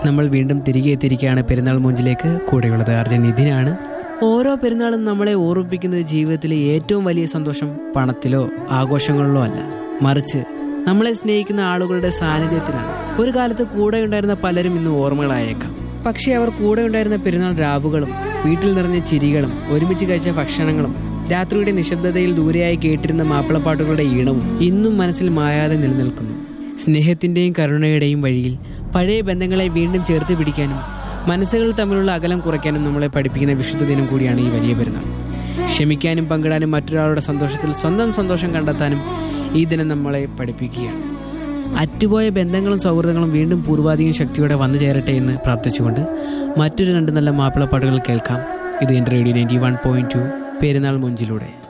നമ്മൾ വീണ്ടും തിരികെ എത്തിയിരിക്കുകയാണ് പെരുന്നാൾ മൂഞ്ചിലേക്ക് കൂടെയുള്ളത് അർജൻ നിധിനാണ് ഓരോ പെരുന്നാളും നമ്മളെ ഓർമ്മിപ്പിക്കുന്നത് ജീവിതത്തിലെ ഏറ്റവും വലിയ സന്തോഷം പണത്തിലോ ആഘോഷങ്ങളിലോ അല്ല മറിച്ച് നമ്മളെ സ്നേഹിക്കുന്ന ആളുകളുടെ സാന്നിധ്യത്തിലാണ് ഒരു കാലത്ത് കൂടെ ഉണ്ടായിരുന്ന പലരും ഇന്ന് ഓർമ്മകളായേക്കാം പക്ഷേ അവർ കൂടെ ഉണ്ടായിരുന്ന പെരുന്നാൾ രാവുകളും വീട്ടിൽ നിറഞ്ഞ ചിരികളും ഒരുമിച്ച് കഴിച്ച ഭക്ഷണങ്ങളും രാത്രിയുടെ നിശബ്ദതയിൽ ദൂരെയായി കേട്ടിരുന്ന മാപ്പിളപ്പാട്ടുകളുടെ ഈണവും ഇന്നും മനസ്സിൽ മായാതെ നിലനിൽക്കുന്നു സ്നേഹത്തിന്റെയും കരുണയുടെയും വഴിയിൽ പഴയ ബന്ധങ്ങളെ വീണ്ടും ചേർത്ത് പിടിക്കാനും മനസ്സുകൾ തമ്മിലുള്ള അകലം കുറയ്ക്കാനും നമ്മളെ പഠിപ്പിക്കുന്ന വിശുദ്ധ ദിനം കൂടിയാണ് ഈ വലിയ പെരുന്നാൾ ക്ഷമിക്കാനും പങ്കിടാനും മറ്റൊരാളുടെ സന്തോഷത്തിൽ സ്വന്തം സന്തോഷം കണ്ടെത്താനും ഈ ദിനം നമ്മളെ പഠിപ്പിക്കുകയാണ് അറ്റുപോയ ബന്ധങ്ങളും സൗഹൃദങ്ങളും വീണ്ടും പൂർവാധികം ശക്തിയോടെ വന്നു ചേരട്ടെ എന്ന് പ്രാർത്ഥിച്ചുകൊണ്ട് മറ്റൊരു രണ്ട് നല്ല മാപ്പിളപ്പാട്ടുകൾ കേൾക്കാം ഇത് എൻ്റെ radio ninety one point two Perunnal മുഞ്ചിലൂടെ